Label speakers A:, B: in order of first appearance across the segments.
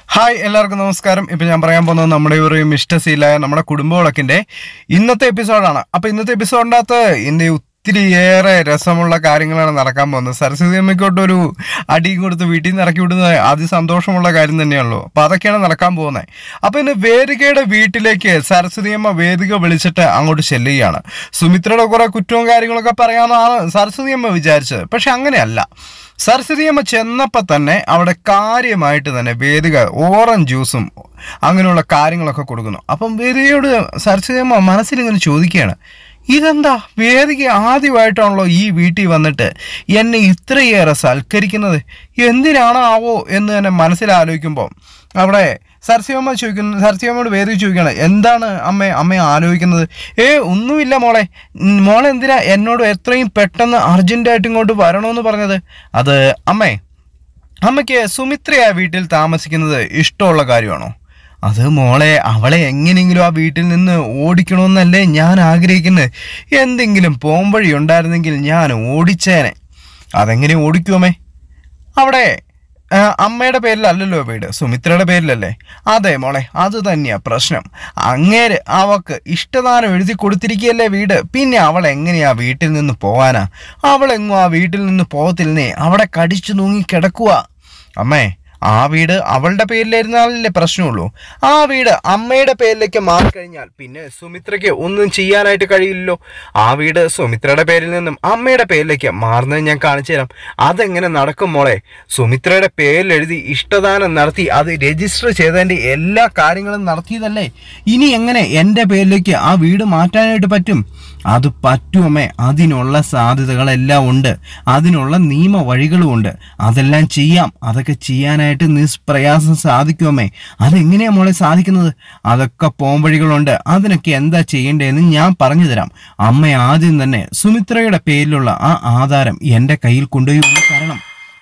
A: Hi എല്ലാവർക്കും നമസ്കാരം ഇപ്പൊ ഞാൻ പറയാൻ പോകുന്നത് നമ്മുടെ ഒരു മിഷ്ടശീലായ നമ്മുടെ കുടുംബവിളക്കിന്റെ ഇന്നത്തെ എപ്പിസോഡാണ് അപ്പൊ ഇന്നത്തെ എപ്പിസോഡിൻ്റെ അകത്ത് ഇന്ന് ഒത്തിരി ഏറെ രസമുള്ള കാര്യങ്ങളാണ് നടക്കാൻ പോകുന്നത് സരസ്വതി അമ്മയ്ക്കോട്ട് ഒരു അടിയും കൊടുത്ത് വീട്ടിൽ നിന്ന് ഇറക്കി വിടുന്നത് അതിസന്തോഷമുള്ള കാര്യം തന്നെയാണല്ലോ അപ്പൊ അതൊക്കെയാണ് നടക്കാൻ പോകുന്നത് അപ്പൊ ഇന്ന് വേദികയുടെ വീട്ടിലേക്ക് സരസ്വതി അമ്മ വേദിക വിളിച്ചിട്ട് അങ്ങോട്ട് ചെല്ലുകയാണ് സുമിത്രയുടെ കുറെ കുറ്റവും കാര്യങ്ങളൊക്കെ പറയാമെന്നാണ് സരസ്വതി അമ്മ വിചാരിച്ചത് പക്ഷെ അങ്ങനെയല്ല സരസ്വതി അമ്മ ചെന്നപ്പോൾ തന്നെ അവിടെ കാര്യമായിട്ട് തന്നെ വേദിക ഓറഞ്ച് ജ്യൂസും അങ്ങനെയുള്ള കാര്യങ്ങളൊക്കെ കൊടുക്കുന്നു അപ്പം വേദികയോട് സരസ്വതി അമ്മ മനസ്സിലിങ്ങനെ ചോദിക്കുകയാണ് ഇതെന്താ വേദിക ആദ്യമായിട്ടാണല്ലോ ഈ വീട്ടിൽ വന്നിട്ട് എന്നെ ഇത്രയേറെ സൽക്കരിക്കുന്നത് എന്തിനാണോ ആവോ എന്ന് തന്നെ മനസ്സിലാലോചിക്കുമ്പോൾ അവിടെ സരസ്വമ്മ ചോദിക്കുന്നു സരസ്വമ്മയോട് വേദി ചോദിക്കുകയാണ് എന്താണ് അമ്മ അമ്മ ആലോചിക്കുന്നത് ഏ ഒന്നുമില്ല മോളെ ഉം, മോളെ എന്തിനാ എന്നോട് എത്രയും പെട്ടെന്ന് അർജൻറ്റായിട്ട് ഇങ്ങോട്ട് വരണമെന്ന് പറഞ്ഞത് അത് അമ്മേ അമ്മയ്ക്ക് സുമിത്രയാ വീട്ടിൽ താമസിക്കുന്നത് ഇഷ്ടമുള്ള കാര്യമാണോ അത് മോളെ അവളെ എങ്ങനെയെങ്കിലും ആ വീട്ടിൽ നിന്ന് ഓടിക്കണമെന്നല്ലേ ഞാൻ ആഗ്രഹിക്കുന്നത് എന്തെങ്കിലും പോംവഴി ഉണ്ടായിരുന്നെങ്കിൽ ഞാൻ ഓടിച്ചേനെ അതെങ്ങനെ ഓടിക്കുമേ അവിടെ ആ, അമ്മയുടെ പേരിലല്ലല്ലോ വീട് സുമിത്രയുടെ പേരിലല്ലേ അതെ മോളെ അത് തന്നെയാ പ്രശ്നം അങ്ങേര് അവക്ക് ഇഷ്ടദാനം എഴുതി കൊടുത്തിരിക്കുകയല്ലേ വീട് പിന്നെ അവൾ എങ്ങനെയാ വീട്ടിൽ നിന്ന് പോവാനാ അവളെങ്ങും ആ വീട്ടിൽ നിന്ന് പോകത്തില്ലേ അവിടെ കടിച്ചു തൂങ്ങി കിടക്കുക അമ്മേ ആ വീട് അവളുടെ പേരിലായിരുന്നാലല്ലേ പ്രശ്നമുള്ളൂ ആ വീട് അമ്മയുടെ പേരിലേക്ക് മാറിക്കഴിഞ്ഞാൽ പിന്നെ സുമിത്രയ്ക്ക് ഒന്നും ചെയ്യാനായിട്ട് കഴിയില്ലല്ലോ ആ വീട് സുമിത്രയുടെ പേരിൽ നിന്നും അമ്മയുടെ പേരിലേക്ക് മാറുന്നത് ഞാൻ കാണിച്ചു തരാം അതെങ്ങനെ നടക്കും മോളെ സുമിത്രയുടെ പേരിൽ എഴുതി ഇഷ്ടദാനം നടത്തി അത് രജിസ്റ്റർ ചെയ്തതിൻ്റെ എല്ലാ കാര്യങ്ങളും നടത്തിയതല്ലേ ഇനി എങ്ങനെ എൻ്റെ പേരിലേക്ക് ആ വീട് മാറ്റാനായിട്ട് പറ്റും അത് പറ്റുമേ അതിനുള്ള സാധ്യതകളെല്ലാം ഉണ്ട് അതിനുള്ള നിയമ വഴികളും ഉണ്ട് അതെല്ലാം ചെയ്യാം അതൊക്കെ ചെയ്യാനായിട്ട് നിഷ്പ്രയാസം സാധിക്കുമേ അതെങ്ങനെയാ മോളെ സാധിക്കുന്നത് അതൊക്കെ പോംവഴികളുണ്ട് അതിനൊക്കെ എന്താ ചെയ്യേണ്ടതെന്ന് ഞാൻ പറഞ്ഞു തരാം അമ്മ ആദ്യം തന്നെ സുമിത്രയുടെ പേരിലുള്ള ആ ആധാരം എൻ്റെ കയ്യിൽ കൊണ്ടുപോയി ഒന്ന് തരണം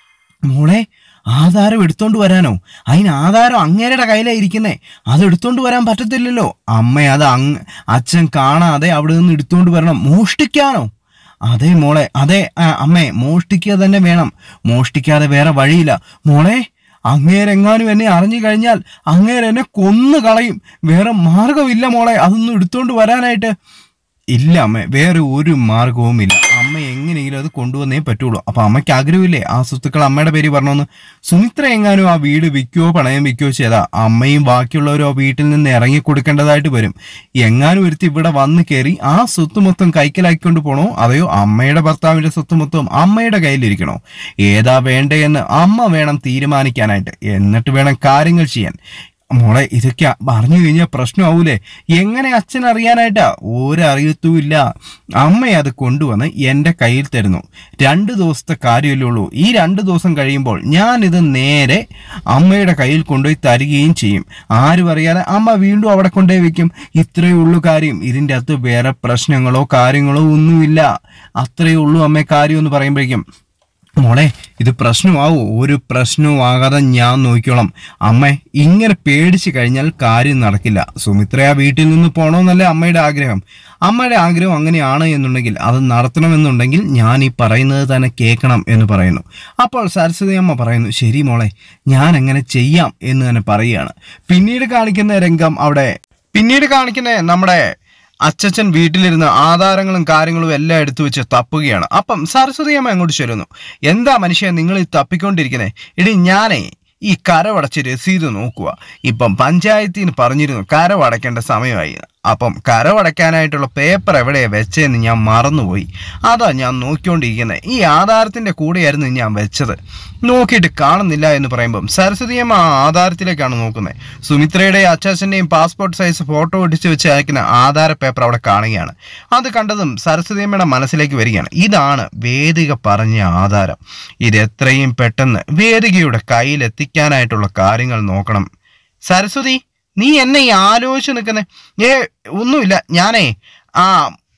A: മോളെ ആധാരം എടുത്തോണ്ട് വരാനോ അതിന് ആധാരം അങ്ങേരുടെ കയ്യിലാണ് ഇരിക്കുന്നേ അത് എടുത്തോണ്ട് വരാൻ പറ്റത്തില്ലല്ലോ അമ്മ അത് അങ് അച്ഛൻ കാണാതെ അവിടെ നിന്ന് എടുത്തോണ്ട് വരണം മോഷ്ടിക്കാനോ അതെ മോളെ അതെ ആ, അമ്മേ മോഷ്ടിക്കുക തന്നെ വേണം മോഷ്ടിക്കാതെ വേറെ വഴിയില്ല മോളെ അങ്ങേരെങ്ങാനും എന്നെ അറിഞ്ഞു കഴിഞ്ഞാൽ അങ്ങേരെന്നെ കൊന്നു കളയും വേറെ മാർഗമില്ല മോളെ അതൊന്നും എടുത്തോണ്ട് വരാനായിട്ട് ഇല്ല അമ്മ വേറെ ഒരു മാർഗവും ഇല്ല അമ്മ എങ്ങനെയെങ്കിലും അത് കൊണ്ടുവന്നേ പറ്റുള്ളൂ അപ്പൊ അമ്മയ്ക്ക് ആഗ്രഹമില്ലേ ആ സ്വത്തുക്കൾ അമ്മയുടെ പേര് പറഞ്ഞോന്ന് സുമിത്ര എങ്ങാനും ആ വീട് വിൽക്കുകയോ പണയം വിൽക്കുകയോ ചെയ്താ അമ്മയും ബാക്കിയുള്ളവരും ആ വീട്ടിൽ നിന്ന് ഇറങ്ങി കൊടുക്കേണ്ടതായിട്ട് വരും എങ്ങാനും ഒരുത്തി ഇവിടെ വന്ന് കയറി ആ സ്വത്ത് മൊത്തം കൈക്കലാക്കിക്കൊണ്ട് പോണോ അതെയോ അമ്മയുടെ ഭർത്താവിന്റെ സ്വത്ത് മൊത്തം അമ്മയുടെ കയ്യിലിരിക്കണോ ഏതാ വേണ്ടതെന്ന് അമ്മ വേണം തീരുമാനിക്കാനായിട്ട് എന്നിട്ട് വേണം കാര്യങ്ങൾ ചെയ്യാൻ മോളെ ഇതൊക്കെ പറഞ്ഞു കഴിഞ്ഞാൽ പ്രശ്നമാവൂലേ എങ്ങനെ അച്ഛൻ അറിയാനായിട്ടാ ഒരറിയത്തുമില്ല അമ്മ അത് കൊണ്ടുവന്ന് എൻ്റെ കയ്യിൽ തരുന്നു രണ്ട് ദിവസത്തെ കാര്യമല്ലേ ഉള്ളൂ ഈ രണ്ട് ദിവസം കഴിയുമ്പോൾ ഞാനിത് നേരെ അമ്മയുടെ കയ്യിൽ കൊണ്ടുപോയി തരികയും ചെയ്യും ആരും അറിയാതെ അമ്മ വീണ്ടും അവിടെ കൊണ്ടുപോയി വെക്കും ഇത്രയേ ഉള്ളൂ കാര്യം ഇതിൻ്റെ അകത്ത് വേറെ പ്രശ്നങ്ങളോ കാര്യങ്ങളോ ഒന്നുമില്ല അത്രയേ ഉള്ളൂ അമ്മ കാര്യം എന്ന് പറയുമ്പോഴേക്കും മോളെ ഇത് പ്രശ്നമാവൂ ഒരു പ്രശ്നവും ആകാതെ ഞാൻ നോക്കിക്കോളാം അമ്മ ഇങ്ങനെ പേടിച്ചു കഴിഞ്ഞാൽ കാര്യം നടക്കില്ല സുമിത്ര ആ വീട്ടിൽ നിന്ന് പോകണമെന്നല്ലേ അമ്മയുടെ ആഗ്രഹം അമ്മയുടെ ആഗ്രഹം അങ്ങനെയാണ് എന്നുണ്ടെങ്കിൽ അത് നടത്തണമെന്നുണ്ടെങ്കിൽ ഞാൻ ഈ പറയുന്നത് തന്നെ കേൾക്കണം എന്ന് പറയുന്നു അപ്പോൾ സരസ്വതി അമ്മ പറയുന്നു ശരി മോളെ ഞാൻ എങ്ങനെ ചെയ്യാം എന്ന് തന്നെ പറയുകയാണ് പിന്നീട് കാണിക്കുന്ന രംഗം അവിടെ പിന്നീട് കാണിക്കുന്ന നമ്മുടെ അച്ചച്ചൻ വീട്ടിലിരുന്ന് ആധാരങ്ങളും കാര്യങ്ങളും എല്ലാം എടുത്തു വെച്ച് തപ്പുകയാണ് അപ്പം സരസ്വതി അമ്മ അങ്ങോട്ട് ചെല്ലുന്നു എന്താ മനുഷ്യൻ നിങ്ങൾ ഈ തപ്പിക്കൊണ്ടിരിക്കുന്നത് ഇടി ഞാനേ ഈ കരവടച്ച് രസീത് നോക്കുക ഇപ്പം പഞ്ചായത്തിന് പറഞ്ഞിരുന്നു കരവടയ്ക്കേണ്ട സമയമായി അപ്പം കരവടയ്ക്കാനായിട്ടുള്ള പേപ്പർ എവിടെയാണ് വെച്ചതെന്ന് ഞാൻ മറന്നുപോയി അതാ ഞാൻ നോക്കിക്കൊണ്ടിരിക്കുന്നത് ഈ ആധാരത്തിൻ്റെ കൂടെയായിരുന്നു ഞാൻ വെച്ചത് നോക്കിയിട്ട് കാണുന്നില്ല എന്ന് പറയുമ്പം സരസ്വതിയമ്മ ആ ആധാരത്തിലേക്കാണ് നോക്കുന്നത് സുമിത്രയുടെ അച്ചാച്ചൻ്റെയും പാസ്പോർട്ട് സൈസ് ഫോട്ടോ ഒട്ടിച്ച് വെച്ച് അയക്കുന്ന ആധാര പേപ്പർ അവിടെ കാണുകയാണ് അത് കണ്ടതും സരസ്വതിയമ്മയുടെ മനസ്സിലേക്ക് വരികയാണ് ഇതാണ് വേദിക പറഞ്ഞ ആധാരം ഇത് എത്രയും പെട്ടെന്ന് വേദികയുടെ കയ്യിലെത്തിക്കാനായിട്ടുള്ള കാര്യങ്ങൾ നോക്കണം സരസ്വതി നീ എന്നെ ഈ ആലോചിച്ച് നിൽക്കുന്നേ ഏ ഒന്നുമില്ല ഞാനേ ആ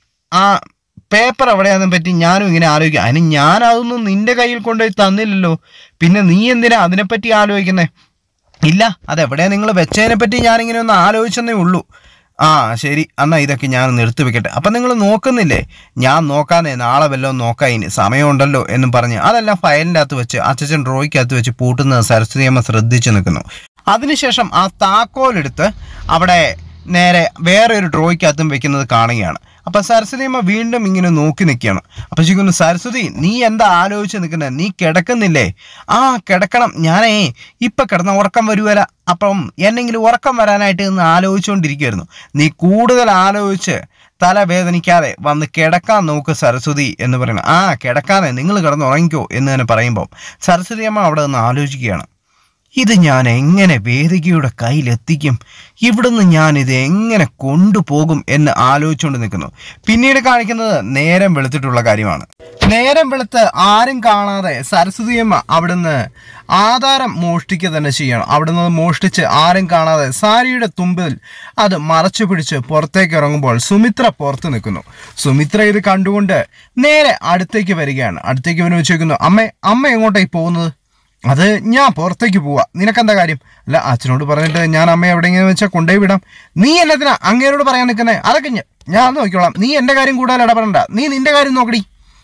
A: ആ പേപ്പർ എവിടെയാണെന്ന് പറ്റി ഞാനും ഇങ്ങനെ ആലോചിക്കുക അതിന് ഞാൻ അതൊന്നും നിന്റെ കയ്യിൽ കൊണ്ടുപോയി തന്നില്ലല്ലോ പിന്നെ നീ എന്തിനാ അതിനെപ്പറ്റി ആലോചിക്കുന്നേ ഇല്ല അതെവിടെയാ നിങ്ങൾ വെച്ചതിനെ പറ്റി ഞാനിങ്ങനെ ഒന്ന് ആലോചിച്ചെന്നേ ഉള്ളൂ ആ ശരി എന്നാ ഇതൊക്കെ ഞാൻ ഒന്ന് എടുത്തു വെക്കട്ടെ അപ്പം നിങ്ങൾ നോക്കുന്നില്ലേ ഞാൻ നോക്കാന്നേ നാളെ വല്ലതും നോക്കാം ഇനി സമയമുണ്ടല്ലോ എന്നും പറഞ്ഞ് അതെല്ലാം ഫയലിൻ്റെ അകത്ത് വെച്ച് അച്ഛൻ ഡ്രോയ്ക്കകത്ത് വെച്ച് പൂട്ടുന്നത് സരസ്വതി അമ്മ ശ്രദ്ധിച്ചു നിൽക്കുന്നു അതിനുശേഷം ആ താക്കോലെടുത്ത് അവിടെ നേരെ വേറെ ഒരു ഡ്രോയ്ക്കകത്തും വെക്കുന്നത് കാണുകയാണ് അപ്പൊ സരസ്വതി അമ്മ വീണ്ടും ഇങ്ങനെ നോക്കി നിൽക്കുകയാണ് അപ്പൊ ചോദിക്കുന്നു സരസ്വതി നീ എന്താ ആലോചിച്ച് നിൽക്കുന്നത് നീ കിടക്കുന്നില്ലേ ആ കിടക്കണം ഞാനേ ഇപ്പൊ കിടന്ന ഉറക്കം വരുവല്ല അപ്പം എന്നെങ്കിലും ഉറക്കം വരാനായിട്ട് ഇന്ന് ആലോചിച്ചുകൊണ്ടിരിക്കുമായിരുന്നു നീ കൂടുതൽ ആലോചിച്ച് തല വേദനിക്കാതെ വന്ന് കിടക്കാൻ നോക്ക് സരസ്വതി എന്ന് പറയുന്നത് ആ കിടക്കാതെ നിങ്ങൾ കിടന്ന് ഉറങ്ങിക്കോ എന്ന് തന്നെ പറയുമ്പോൾ സരസ്വതി അമ്മ അവിടെ നിന്ന് ആലോചിക്കുകയാണ് ഇത് ഞാൻ എങ്ങനെ വേദികയുടെ കയ്യിലെത്തിക്കും ഇവിടുന്ന് ഞാൻ ഇത് എങ്ങനെ കൊണ്ടുപോകും എന്ന് ആലോചിച്ചുകൊണ്ട് നിൽക്കുന്നു പിന്നീട് കാണിക്കുന്നത് നേരം വെളുത്തിട്ടുള്ള കാര്യമാണ് നേരം വെളുത്ത് ആരും കാണാതെ സരസ്വതിയമ്മ അവിടുന്ന് ആധാരം മോഷ്ടിക്കുക തന്നെ ചെയ്യണം അവിടുന്ന് മോഷ്ടിച്ച് ആരും കാണാതെ സാരിയുടെ തുമ്പിൽ അത് മറച്ചു പിടിച്ച് പുറത്തേക്ക് ഇറങ്ങുമ്പോൾ സുമിത്ര പുറത്ത് നിൽക്കുന്നു സുമിത്ര ഇത് കണ്ടുകൊണ്ട് നേരെ അടുത്തേക്ക് വരികയാണ് അടുത്തേക്ക് വന്ന് വെച്ചേക്കുന്നു അമ്മ അമ്മ എങ്ങോട്ടായി പോകുന്നത് അത് ഞാൻ പുറത്തേക്ക് പോവാ നിനക്കെന്താ കാര്യം അല്ല അച്ഛനോട് പറഞ്ഞിട്ട് ഞാൻ അമ്മയെ എവിടെയെങ്കിലും വെച്ചാൽ കൊണ്ടുപോയി വിടാം നീ എന്നതിനാ അങ്ങേരോട് പറയാൻ നിൽക്കുന്നേ അതൊക്കെ ഞ- ഞാൻ നോക്കിക്കോളാം നീ എൻ്റെ കാര്യം കൂടുതൽ ഇടപെടണ്ട നീ നിന്റെ കാര്യം നോക്കടി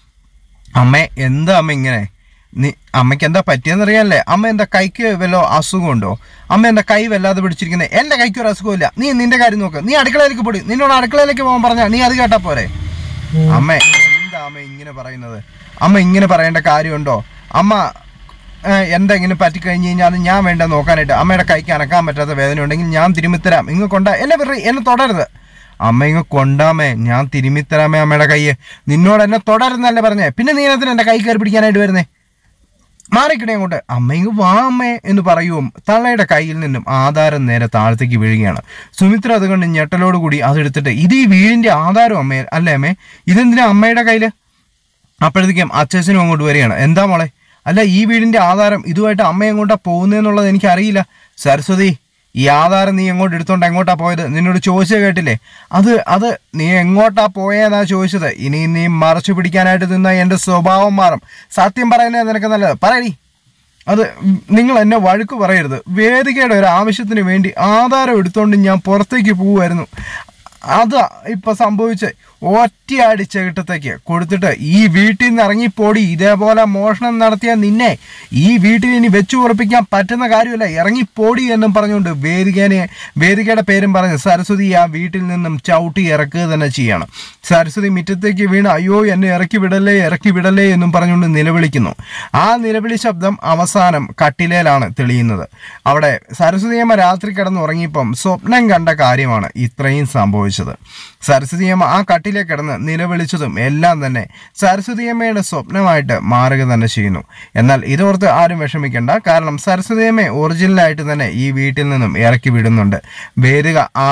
A: അമ്മ എന്താ അമ്മ ഇങ്ങനെ നീ അമ്മയ്ക്ക് എന്താ പറ്റിയെന്നറിയാനല്ലേ അമ്മ എന്താ കൈക്ക് വല്ല അസുഖമുണ്ടോ അമ്മ എന്താ കൈ വല്ലാതെ പിടിച്ചിരിക്കുന്നത് എൻ്റെ കൈക്ക് ഒരു അസുഖമില്ല നീ നിന്റെ കാര്യം നോക്ക് നീ അടുക്കളയിലേക്ക് പോടി നിന്നോട് അടുക്കളയിലേക്ക് പോകാൻ പറഞ്ഞാ നീ അത് കേട്ടാ പോരെ അമ്മ എന്താ അമ്മ ഇങ്ങനെ പറയുന്നത് അമ്മ ഇങ്ങനെ പറയേണ്ട കാര്യമുണ്ടോ അമ്മ ഏഹ്, എന്താ ഇങ്ങനെ പറ്റിക്കഴിഞ്ഞ് കഴിഞ്ഞാൽ അത് ഞാൻ വേണ്ട നോക്കാനായിട്ട് അമ്മയുടെ കൈക്ക് അനക്കാൻ പറ്റാത്ത വേദന ഉണ്ടെങ്കിൽ ഞാൻ തിരുമിത്തരാം ഇങ്ങ് കൊണ്ട എന്നെ വെറി എന്നെ തുടരുത് അമ്മ ഇങ്ങ് കൊണ്ടാമേ ഞാൻ തിരുമിത്തരാമേ അമ്മയുടെ കയ്യെ നിന്നോട് എന്നെ തുടരുന്നല്ലേ പറഞ്ഞേ പിന്നെ നീ അതിന് എൻ്റെ കൈ കയറി പിടിക്കാനായിട്ട് വരുന്നേ മാറിക്കിടേ അങ്ങോട്ട് അമ്മ ഇങ്ങ് വാ അമ്മേ എന്ന് പറയുവും തള്ളയുടെ കയ്യിൽ നിന്നും ആധാരം നേരെ താഴത്തേക്ക് വീഴുകയാണ് സുമിത്ര അത് കണ്ട് ഞെട്ടലോടുകൂടി അതെടുത്തിട്ട് ഇത് ഈ വീടിന്റെ ആധാരം അമ്മേ അല്ലേ അമ്മേ ഇതെന്തിനാ അമ്മയുടെ കയ്യില് അപ്പോഴത്തേക്കും അച്ഛനും അങ്ങോട്ട് വരികയാണ് എന്താ മോളെ അല്ല ഈ വീടിന്റെ ആധാരം ഇതുമായിട്ട് അമ്മ എങ്ങോട്ടാ പോകുന്നതെന്നുള്ളത് എനിക്ക് അറിയില്ല സരസ്വതി ഈ ആധാരം നീ എങ്ങോട്ട് എടുത്തോണ്ട് എങ്ങോട്ടാ പോയത് നിന്നോട് ചോദിച്ചത് കേട്ടില്ലേ അത് അത് നീ എങ്ങോട്ടാ പോയെന്നാ ചോദിച്ചത് ഇനി നീ മറച്ചു പിടിക്കാനായിട്ട് നിന്ന എന്റെ സ്വഭാവം മാറും സത്യം പറയുന്നത് നിനക്ക് നല്ലത് പറയടി അത് നിങ്ങൾ എന്നെ വഴക്ക് പറയരുത് വേദികയുടെ ഒരു ആവശ്യത്തിന് വേണ്ടി ആധാരം എടുത്തോണ്ട് ഞാൻ പുറത്തേക്ക് പോവുമായിരുന്നു അതാ ഇപ്പൊ സംഭവിച്ച ഒറ്റയടി ചെകിട്ടത്തേക്ക് കൊടുത്തിട്ട് ഈ വീട്ടിൽ നിന്ന് ഇറങ്ങിപ്പോടി ഇതേപോലെ മോഷണം നടത്തിയ നിന്നെ ഈ വീട്ടിൽ ഇനി വെച്ചു ഉറപ്പിക്കാൻ പറ്റുന്ന കാര്യമല്ല ഇറങ്ങിപ്പോടി എന്നും പറഞ്ഞുകൊണ്ട് വേദികനെ വേദികയുടെ പേരും പറഞ്ഞ് സരസ്വതി ആ വീട്ടിൽ നിന്നും ചവിട്ടി ഇറക്കുക തന്നെ ചെയ്യണം സരസ്വതി മുറ്റത്തേക്ക് വീണ് അയ്യോ എന്നെ ഇറക്കി വിടല്ലേ ഇറക്കി വിടല്ലേ എന്നും പറഞ്ഞുകൊണ്ട് നിലവിളിക്കുന്നു ആ നിലവിളി ശബ്ദം അവസാനം കട്ടിലേലാണ് തെളിയുന്നത് അവിടെ സരസ്വതിയമ്മ രാത്രി കിടന്നുറങ്ങിയപ്പം സ്വപ്നം കണ്ട കാര്യമാണ് ഇത്രയും സംഭവിച്ചത് സരസ്വതിയമ്മ ആ കട്ടിലെ കിടന്ന് നിലവിളിച്ചതും എല്ലാം തന്നെ സരസ്വതിയമ്മയുടെ സ്വപ്നമായിട്ട് മാറുക തന്നെ ചെയ്യുന്നു എന്നാൽ ഇതോർത്ത് ആരും വിഷമിക്കേണ്ട കാരണം സരസ്വതിയമ്മയെ ഒറിജിനലായിട്ട് തന്നെ ഈ വീട്ടിൽ നിന്നും ഇറക്കി വിടുന്നുണ്ട് വേദിക ആ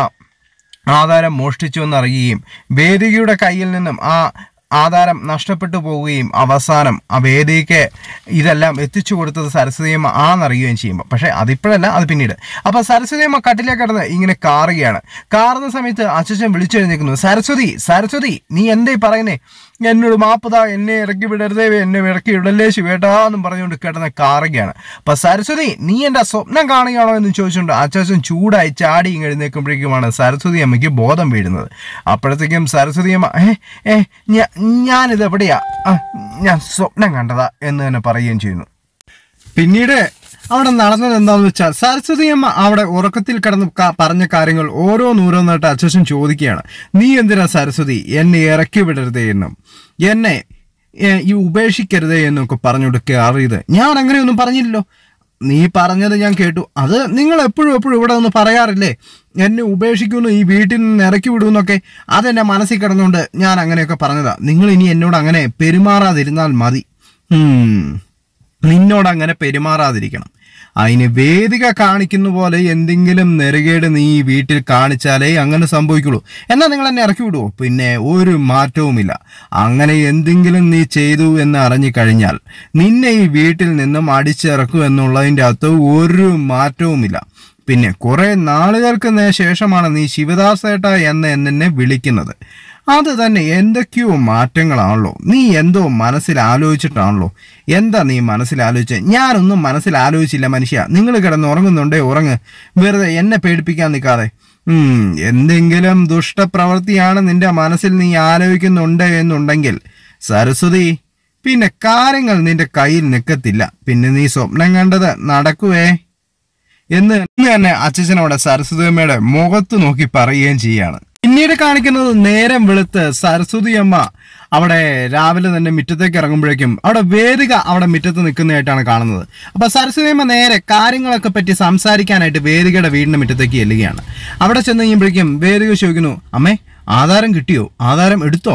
A: ആധാരം മോഷ്ടിച്ചു എന്നറിയുകയും വേദികയുടെ കയ്യിൽ നിന്നും ആ ആധാരം നഷ്ടപ്പെട്ടു പോവുകയും അവസാനം ആ വേദിക്ക് ഇതെല്ലാം എത്തിച്ചു കൊടുത്തത് സരസ്വതിയമ്മ ആണെന്നറിയുകയും ചെയ്യുമ്പോൾ പക്ഷേ അതിപ്പോഴല്ല അത് പിന്നീട് അപ്പോൾ സരസ്വതിയമ്മ കട്ടിലേക്ക് കിടന്ന് ഇങ്ങനെ കാറുകയാണ് കാറുന്ന സമയത്ത് അച്ഛൻ വിളിച്ചെഴുന്നേക്കുന്നു സരസ്വതി സരസ്വതി നീ എന്തേ പറയുന്നേ എന്നോട് മാപ്പതാ എന്നെ ഇറക്കി വിടരുതേ എന്നെ ഇറക്കി വിടല്ലേ ശിവേട്ടാ എന്നും പറഞ്ഞുകൊണ്ട് കിടന്ന് കാറുകയാണ് അപ്പൊ സരസ്വതി നീ എന്റെ സ്വപ്നം കാണുകയാണോ എന്ന് ചോദിച്ചുകൊണ്ട് അച്ചാച്ചൻ ചൂടായി ചാടി ഇങ്ങ് എഴുന്നേൽക്കുമ്പോഴേക്കുമാണ് സരസ്വതി അമ്മയ്ക്ക് ബോധം വീഴുന്നത് അപ്പോഴത്തേക്കും സരസ്വതി അമ്മ ഏ ഏ ഞാ- ഞാനിത് എവിടെയാ ആ, ഞാൻ സ്വപ്നം കണ്ടതാ എന്ന് തന്നെ പറയുകയും ചെയ്യുന്നു പിന്നീട് അവിടെ നടന്നത് എന്താണെന്ന് വെച്ചാൽ സരസ്വതി അമ്മ അവിടെ ഉറക്കത്തിൽ കിടന്ന് ക- പറഞ്ഞ കാര്യങ്ങൾ ഓരോന്നോരോന്നായിട്ട് അച്ഛൻ ചോദിക്കുകയാണ് നീ എന്തിനാ സരസ്വതി എന്നെ ഇറക്കി വിടരുതേ എന്നും എന്നെ ഏ, ഈ ഉപേക്ഷിക്കരുതേ എന്നൊക്കെ പറഞ്ഞുകൊണ്ട് കയറിയത് ഞാൻ അങ്ങനെയൊന്നും പറഞ്ഞില്ലല്ലോ നീ പറഞ്ഞത് ഞാൻ കേട്ടു അത് നിങ്ങൾ എപ്പോഴും എപ്പോഴും ഇവിടെ നിന്ന് പറയാറില്ലേ എന്നെ ഉപേക്ഷിക്കുന്നു ഈ വീട്ടിൽ നിന്ന് ഇറക്കി വിടുമെന്നൊക്കെ അതെന്റെ മനസ്സിൽ കിടന്നുകൊണ്ട് ഞാൻ അങ്ങനെയൊക്കെ പറഞ്ഞതാ നിങ്ങൾ ഇനി എന്നോട് അങ്ങനെ പെരുമാറാതിരുന്നാൽ മതി ഉം. നിന്നോട് അങ്ങനെ പെരുമാറാതിരിക്കണം അതിന് വേദിക കാണിക്കുന്ന പോലെ എന്തെങ്കിലും നെറുകേട് നീ ഈ വീട്ടിൽ കാണിച്ചാലേ അങ്ങനെ സംഭവിക്കുള്ളൂ എന്നാൽ നിങ്ങൾ എന്നെ ഇറക്കി വിടുവോ പിന്നെ ഒരു മാറ്റവുമില്ല അങ്ങനെ എന്തെങ്കിലും നീ ചെയ്തു എന്ന് അറിഞ്ഞു കഴിഞ്ഞാൽ നിന്നെ ഈ വീട്ടിൽ നിന്നും അടിച്ചിറക്കും എന്നുള്ളതിൻ്റെ അകത്ത് ഒരു മാറ്റവുമില്ല പിന്നെ കുറെ നാളുകൾക്ക് നേ- ശേഷമാണ് നീ ശിവദാസേട്ട എന്ന് എന്നെ വിളിക്കുന്നത് അത് തന്നെ എന്തൊക്കെയോ മാറ്റങ്ങളാണല്ലോ നീ എന്തോ മനസ്സിൽ ആലോചിച്ചിട്ടാണല്ലോ എന്താ നീ മനസ്സിൽ ആലോചിച്ചത് ഞാനൊന്നും മനസ്സിൽ ആലോചിച്ചില്ല മനുഷ്യ നിങ്ങൾ കിടന്ന് ഉറങ്ങുന്നുണ്ടേ ഉറങ്ങ് വെറുതെ എന്നെ പേടിപ്പിക്കാൻ നിൽക്കാതെ ഉം എന്തെങ്കിലും ദുഷ്ടപ്രവൃത്തിയാണ് നിന്റെ മനസ്സിൽ നീ ആലോചിക്കുന്നുണ്ട് എന്നുണ്ടെങ്കിൽ സരസ്വതി പിന്നെ കാര്യങ്ങൾ നിന്റെ കയ്യിൽ നിൽക്കത്തില്ല പിന്നെ നീ സ്വപ്നം കണ്ടത് നടക്കുവേ എന്ന് ഇന്ന് തന്നെ അച്ഛൻ അവിടെ സരസ്വതിയമ്മയുടെ മുഖത്ത് നോക്കി പറയുകയും ചെയ്യാണ് പിന്നീട് കാണിക്കുന്നത് നേരം വെളുത്ത് സരസ്വതി അമ്മ അവിടെ രാവിലെ തന്നെ മുറ്റത്തേക്ക് ഇറങ്ങുമ്പോഴേക്കും അവിടെ വേദിക അവിടെ മുറ്റത്ത് നിൽക്കുന്നതായിട്ടാണ് കാണുന്നത് അപ്പൊ സരസ്വതി അമ്മ നേരെ കാര്യങ്ങളൊക്കെ പറ്റി സംസാരിക്കാനായിട്ട് വേദികയുടെ വീടിന്റെ മുറ്റത്തേക്ക് ചെല്ലുകയാണ് അവിടെ ചെന്ന് കഴിയുമ്പോഴേക്കും വേദിക ചോദിക്കുന്നു അമ്മേ ആധാരം കിട്ടിയോ ആധാരം എടുത്തോ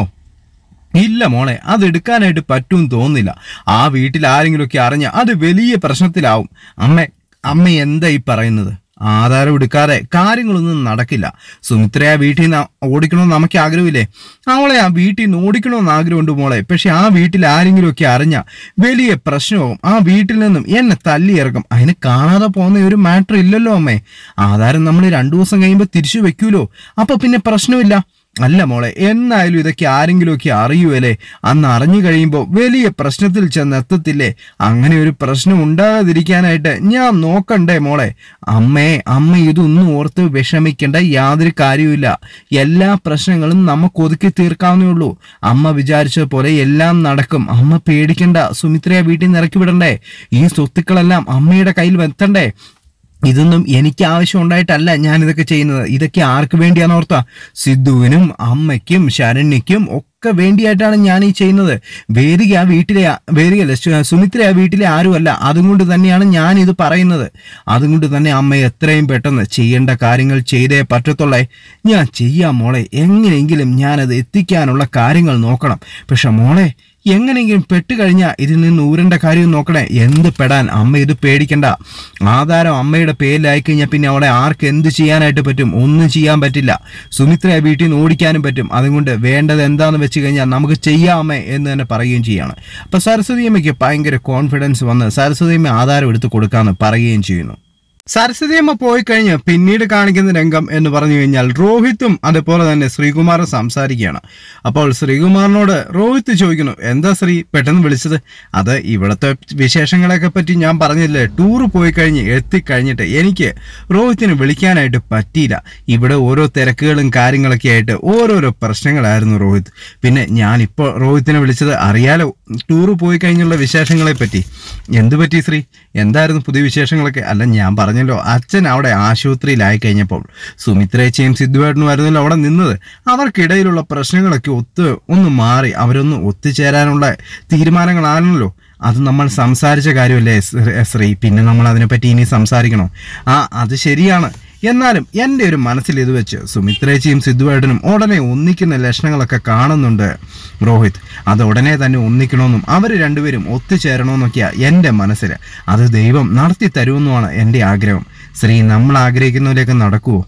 A: ഇല്ല മോളെ അത് എടുക്കാനായിട്ട് പറ്റും തോന്നുന്നില്ല ആ വീട്ടിൽ ആരെങ്കിലുമൊക്കെ അറിഞ്ഞ അത് വലിയ പ്രശ്നത്തിലാവും അമ്മ അമ്മ എന്താ ഈ പറയുന്നത് ആധാരം എടുക്കാതെ കാര്യങ്ങളൊന്നും നടക്കില്ല സുമിത്രയെ ആ വീട്ടിൽ നിന്ന് ഓടിക്കണമെന്ന് നമുക്ക് ആഗ്രഹമില്ലേ അവളെ ആ വീട്ടിൽ നിന്ന് ഓടിക്കണമെന്ന് ആഗ്രഹമുണ്ട് മോളെ പക്ഷെ ആ വീട്ടിൽ ആരെങ്കിലുമൊക്കെ അറിഞ്ഞ വലിയ പ്രശ്നമാവും ആ വീട്ടിൽ നിന്നും എന്നെ തല്ലിയിറക്കും അതിന് കാണാതെ പോകുന്ന ഒരു മാറ്റർ ഇല്ലല്ലോ അമ്മേ ആധാരം നമ്മൾ രണ്ടു ദിവസം കഴിയുമ്പോൾ തിരിച്ചു വെക്കൂലോ അപ്പൊ പിന്നെ പ്രശ്നമില്ല അല്ല മോളെ എന്നായാലും ഇതൊക്കെ ആരെങ്കിലുമൊക്കെ അറിയുമല്ലേ അന്ന് അറിഞ്ഞു കഴിയുമ്പോൾ വലിയ പ്രശ്നത്തിൽ ചെന്നെത്തത്തില്ലേ അങ്ങനെ ഒരു പ്രശ്നം ഉണ്ടാകാതിരിക്കാനായിട്ട് ഞാൻ നോക്കണ്ടേ മോളെ അമ്മേ അമ്മ ഇതൊന്നും ഓർത്ത് വിഷമിക്കേണ്ട യാതൊരു കാര്യവുമില്ല എല്ലാ പ്രശ്നങ്ങളും നമുക്ക് ഒതുക്കി തീർക്കാവുന്നേ ഉള്ളൂ അമ്മ വിചാരിച്ച പോലെ എല്ലാം നടക്കും അമ്മ പേടിക്കണ്ട സുമിത്രയെ വീട്ടിൽ നിന്ന് ഇറക്കി വിടണ്ടേ ഈ സ്വത്തുക്കളെല്ലാം അമ്മയുടെ കയ്യിൽ വെത്തണ്ടേ ഇതൊന്നും എനിക്ക് ആവശ്യം ഉണ്ടായിട്ടല്ല ഞാൻ ഇതൊക്കെ ചെയ്യുന്നത് ഇതൊക്കെ ആർക്ക് വേണ്ടിയാന്ന് ഓർത്താ സിദ്ധുവിനും അമ്മയ്ക്കും ശരണ്യയ്ക്കും ഒക്കെ വേണ്ടിയായിട്ടാണ് ഞാൻ ഈ ചെയ്യുന്നത് വേദിക ആ വീട്ടിലെ വേദികല്ല സു- സുമിത്ര ആ വീട്ടിലെ ആരുമല്ല അതുകൊണ്ട് തന്നെയാണ് ഞാൻ ഇത് പറയുന്നത് അതുകൊണ്ട് തന്നെ അമ്മ എത്രയും പെട്ടെന്ന് ചെയ്യേണ്ട കാര്യങ്ങൾ ചെയ്തേ പറ്റത്തുള്ളേ ഞാൻ ചെയ്യാം മോളെ എങ്ങനെയെങ്കിലും ഞാനത് എത്തിക്കാനുള്ള കാര്യങ്ങൾ നോക്കണം പക്ഷെ മോളെ എങ്ങനെയെങ്കിലും പെട്ടുകഴിഞ്ഞാൽ ഇതിൽ നിന്ന് ഊരേണ്ട കാര്യം നോക്കണേ എന്ത് പെടാൻ അമ്മ ഇത് പേടിക്കണ്ട ആധാരം അമ്മയുടെ പേരിലായി കഴിഞ്ഞാൽ പിന്നെ അവിടെ ആർക്ക് എന്ത് ചെയ്യാനായിട്ട് പറ്റും ഒന്നും ചെയ്യാൻ പറ്റില്ല സുമിത്രയെ വീട്ടിൽ നിന്ന് ഓടിക്കാനും പറ്റും അതുകൊണ്ട് വേണ്ടത് എന്താണെന്ന് വെച്ച് കഴിഞ്ഞാൽ നമുക്ക് ചെയ്യാമേ എന്ന് തന്നെ പറയുകയും ചെയ്യാണ് അപ്പൊ സരസ്വതി അമ്മയ്ക്ക് ഭയങ്കര കോൺഫിഡൻസ് വന്ന് സരസ്വതി അമ്മ ആധാരം എടുത്ത് കൊടുക്കാമെന്ന് പറയുകയും ചെയ്യുന്നു സരസ്വതിയമ്മ പോയി കഴിഞ്ഞ് പിന്നീട് കാണിക്കുന്ന രംഗം എന്ന് പറഞ്ഞു കഴിഞ്ഞാൽ രോഹിത്തും അതുപോലെ തന്നെ ശ്രീകുമാറും സംസാരിക്കുകയാണ് അപ്പോൾ ശ്രീകുമാറിനോട് രോഹിത്ത് ചോദിക്കുന്നു എന്താ ശ്രീ പെട്ടെന്ന് വിളിച്ചത് അത് ഇവിടുത്തെ വിശേഷങ്ങളെയൊക്കെ പറ്റി ഞാൻ പറഞ്ഞില്ലേ ടൂർ പോയി കഴിഞ്ഞ് എത്തിക്കഴിഞ്ഞിട്ട് എനിക്ക് രോഹിത്തിനെ വിളിക്കാനായിട്ട് പറ്റിയില്ല ഇവിടെ ഓരോ തിരക്കുകളും കാര്യങ്ങളൊക്കെ ആയിട്ട് ഓരോരോ പ്രശ്നങ്ങളായിരുന്നു രോഹിത് പിന്നെ ഞാനിപ്പോൾ രോഹിത്തിനെ വിളിച്ചത് അറിയാലോ ടൂർ പോയി കഴിഞ്ഞുള്ള വിശേഷങ്ങളെ പറ്റി എന്ത് പറ്റി ശ്രീ എന്തായിരുന്നു പുതിയ വിശേഷങ്ങളൊക്കെ അല്ല ഞാൻ പറഞ്ഞല്ലോ അച്ഛൻ അവിടെ ആശുപത്രിയിലായി കഴിഞ്ഞപ്പോൾ സുമിത്രേച്ചയും സിദ്ധുവേട്ടനുമായിരുന്നല്ലോ അവിടെ നിന്നത് അവർക്കിടയിലുള്ള പ്രശ്നങ്ങളൊക്കെ ഒത്ത് ഒന്ന് മാറി അവരൊന്ന് ഒത്തുചേരാനുള്ള തീരുമാനങ്ങളാണല്ലോ അത് നമ്മൾ സംസാരിച്ച കാര്യമല്ലേ ശ്രീ- ശ്രീ പിന്നെ നമ്മൾ അതിനെപ്പറ്റി ഇനി സംസാരിക്കണോ ആ അത് ശരിയാണ് എന്നാലും എൻ്റെ ഒരു മനസ്സിൽ ഇത് വെച്ച് സുമിത്രേച്ചിയും സിദ്ധുവേട്ടനും ഉടനെ ഒന്നിക്കുന്ന ലക്ഷണങ്ങളൊക്കെ കാണുന്നുണ്ട് രോഹിത് അത് ഉടനെ തന്നെ ഒന്നിക്കണമെന്നും അവർ രണ്ടുപേരും ഒത്തുചേരണമെന്നൊക്കെയാ എൻ്റെ മനസ്സിൽ അത് ദൈവം നടത്തി തരുമെന്നുമാണ് എൻ്റെ ആഗ്രഹം ശ്രീ നമ്മൾ ആഗ്രഹിക്കുന്നതിലേക്ക് നടക്കുമോ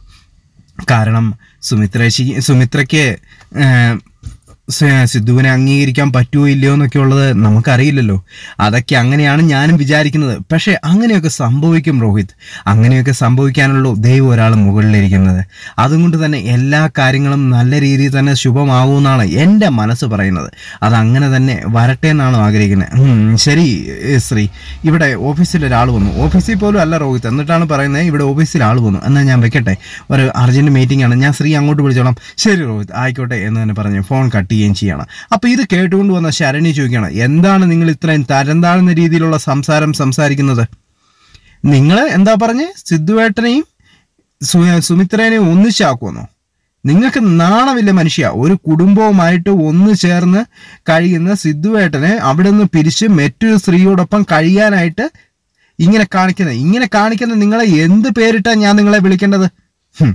A: കാരണം സുമിത്രേശി സുമിത്രയ്ക്ക് ഏഹ്, സ- സിദ്ധുവിനെ അംഗീകരിക്കാൻ പറ്റുമോ ഇല്ലയോ എന്നൊക്കെ ഉള്ളത് നമുക്കറിയില്ലല്ലോ അതൊക്കെ അങ്ങനെയാണ് ഞാനും വിചാരിക്കുന്നത് പക്ഷേ അങ്ങനെയൊക്കെ സംഭവിക്കും രോഹിത് അങ്ങനെയൊക്കെ സംഭവിക്കാനുള്ളൂ ദൈവം ഒരാൾ മുകളിലിരിക്കുന്നത് അതുകൊണ്ട് തന്നെ എല്ലാ കാര്യങ്ങളും നല്ല രീതിയിൽ തന്നെ ശുഭമാവുമെന്നാണ് എൻ്റെ മനസ്സ് പറയുന്നത് അത് അങ്ങനെ തന്നെ വരട്ടെ എന്നാണ് ആഗ്രഹിക്കുന്നത് ഉം, ശരി ഏ, ശ്രീ ഇവിടെ ഓഫീസിൽ ഒരാൾ വന്നു ഓഫീസിൽ പോലും അല്ല രോഹിത് എന്നിട്ടാണ് പറയുന്നത് ഇവിടെ ഓഫീസിൽ ആൾ വന്നു എന്നാൽ ഞാൻ വെക്കട്ടെ ഒരു അർജന്റ് മീറ്റിംഗ് ആണ് ഞാൻ ശ്രീ അങ്ങോട്ട് വിളിച്ചോളാം ശരി രോഹിത് ആയിക്കോട്ടെ എന്ന് തന്നെ പറഞ്ഞ് ഫോൺ കട്ട് ചെയ്യുകയും ചെയ്യണം അപ്പൊ ഇത് കേട്ടുകൊണ്ട് വന്ന ശരണി ചോദിക്കണം എന്താണ് നിങ്ങൾ ഇത്രയും തരം താഴ്ന്ന രീതിയിലുള്ള സംസാരം സംസാരിക്കുന്നത് നിങ്ങൾ എന്താ പറഞ്ഞേ സിദ്ധുവേട്ടനെയും സു- സുമിത്രേനെയും ഒന്നിച്ചാക്കുമെന്നോ നിങ്ങൾക്ക് നാണമില്ല മനുഷ്യ ഒരു കുടുംബവുമായിട്ട് ഒന്നു ചേർന്ന് കഴിയുന്ന സിദ്ധുവേട്ടനെ അവിടെ നിന്ന് പിരിച്ച് മറ്റൊരു സ്ത്രീയോടൊപ്പം കഴിയാനായിട്ട് ഇങ്ങനെ കാണിക്കുന്നത് ഇങ്ങനെ കാണിക്കുന്ന നിങ്ങളെ എന്ത് പേരിട്ടാ ഞാൻ നിങ്ങളെ വിളിക്കേണ്ടത് ഹും.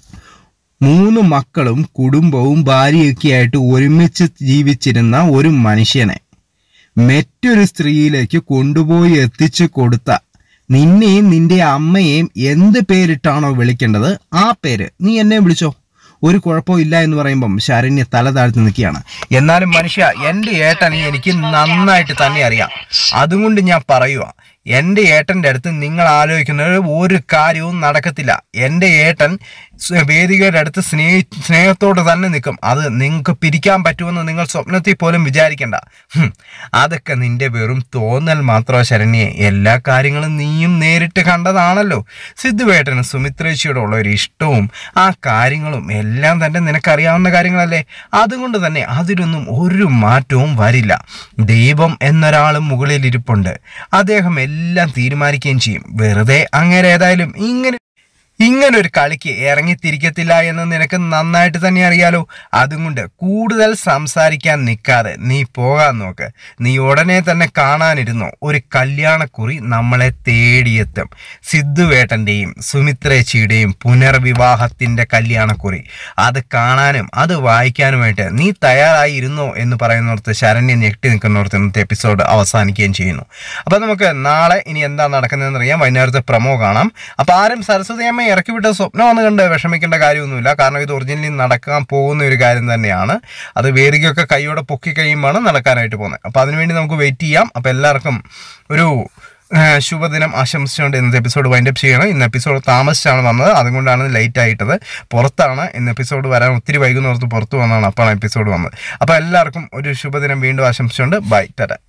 A: മൂന്ന് മക്കളും കുടുംബവും ഭാര്യയൊക്കെ ആയിട്ട് ഒരുമിച്ച് ജീവിച്ചിരുന്ന ഒരു മനുഷ്യനെ മറ്റൊരു സ്ത്രീയിലേക്ക് കൊണ്ടുപോയി എത്തിച്ചു കൊടുത്ത നിന്നെയും നിന്റെ അമ്മയെയും എന്ത് പേരിട്ടാണോ വിളിക്കേണ്ടത് ആ പേര് നീ എന്നെ വിളിച്ചോ ഒരു കുഴപ്പവും ഇല്ല എന്ന് പറയുമ്പം ശരണ്യ തല താഴ്ത്തി നിൽക്കുകയാണ് എന്നാലും മനുഷ്യ എൻ്റെ ഏട്ടനെ എനിക്ക് നന്നായിട്ട് തന്നെ അറിയാം അതുകൊണ്ട് ഞാൻ പറയുക എൻ്റെ ഏട്ടൻ്റെ അടുത്ത് നിങ്ങൾ ആലോചിക്കുന്നത് ഒരു കാര്യവും നടക്കത്തില്ല എൻ്റെ ഏട്ടൻ സ് വേദികയുടെ അടുത്ത് സ്നേഹി സ്നേഹത്തോടെ തന്നെ നിൽക്കും അത് നിങ്ങൾക്ക് പിരിക്കാൻ പറ്റുമെന്ന് നിങ്ങൾ സ്വപ്നത്തിൽ പോലും വിചാരിക്കണ്ട ഹും, അതൊക്കെ നിന്റെ വെറും തോന്നൽ മാത്രമോ ശരണ്യെ എല്ലാ കാര്യങ്ങളും നീയും നേരിട്ട് കണ്ടതാണല്ലോ സിദ്ധുവേട്ടന് സുമിത്രേച്ചിയോടുള്ള ഒരു ഇഷ്ടവും ആ കാര്യങ്ങളും എല്ലാം തന്നെ നിനക്കറിയാവുന്ന കാര്യങ്ങളല്ലേ അതുകൊണ്ട് തന്നെ അതിലൊന്നും ഒരു മാറ്റവും വരില്ല ദൈവം എന്നൊരാൾ മുകളിൽ ഇരിപ്പുണ്ട് അദ്ദേഹം എല്ലാം തീരുമാനിക്കുകയും ചെയ്യും വെറുതെ അങ്ങനെ ഏതായാലും ഇങ്ങനെ ഇങ്ങനെ ഒരു കളിക്ക് ഇറങ്ങിത്തിരിക്കത്തില്ല എന്ന് നിനക്ക് നന്നായിട്ട് തന്നെ അറിയാലോ അതും കൊണ്ട് കൂടുതൽ സംസാരിക്കാൻ നിൽക്കാതെ നീ പോകാൻ നോക്ക് നീ ഉടനെ തന്നെ കാണാനിരുന്നോ ഒരു കല്യാണക്കുറി നമ്മളെ തേടിയെത്തും സിദ്ധുവേട്ടൻ്റെയും സുമിത്രേച്ചിയുടെയും പുനർവിവാഹത്തിൻ്റെ കല്യാണക്കുറി അത് കാണാനും അത് വായിക്കാനുമായിട്ട് നീ തയ്യാറായിരുന്നോ എന്ന് പറയുന്നിടത്ത് ശരണ്യ ഞെട്ടി നിൽക്കുന്നിടത്ത് ഇന്നത്തെ എപ്പിസോഡ് അവസാനിക്കുകയും ചെയ്യുന്നു അപ്പോൾ നമുക്ക് നാളെ ഇനി എന്താ നടക്കുന്നതെന്ന് അറിയാം വൈകുന്നേരത്തെ പ്രമോ കാണാം അപ്പോൾ ആരും സരസ്വതി അമ്മ ഇറക്കി വിട്ട സ്വപ്നം വന്ന് കണ്ട് വിഷമിക്കേണ്ട കാര്യമൊന്നുമില്ല കാരണം ഇത് ഒറിജിനലി നടക്കാൻ പോകുന്ന ഒരു കാര്യം തന്നെയാണ് അത് വേദികയൊക്കെ കൈയോടെ പൊക്കി കഴിയുമ്പോഴാണ് നടക്കാനായിട്ട് പോകുന്നത് അപ്പോൾ അതിനുവേണ്ടി നമുക്ക് വെയിറ്റ് ചെയ്യാം അപ്പോൾ എല്ലാവർക്കും ഒരു ആ, ശുഭദിനം ആശംസിച്ചുകൊണ്ട് ഇന്നത്തെ എപ്പിസോഡ് വൈൻഡപ്പ് ചെയ്യണം ഇന്ന് എപ്പിസോഡ് താമസിച്ചാണ് വന്നത് അതുകൊണ്ടാണ് ലേറ്റ് ആയിട്ടത് പുറത്താണ് ഇന്ന് എപ്പിസോഡ് വരാൻ ഒത്തിരി വൈകുന്നേരത്ത് പുറത്ത് വന്നതാണ് അപ്പോഴാണ് എപ്പിസോഡ് വന്നത് അപ്പോൾ എല്ലാവർക്കും ഒരു ശുഭദിനം വീണ്ടും ആശംസിച്ചുകൊണ്ട് ബൈ ടാറ്റ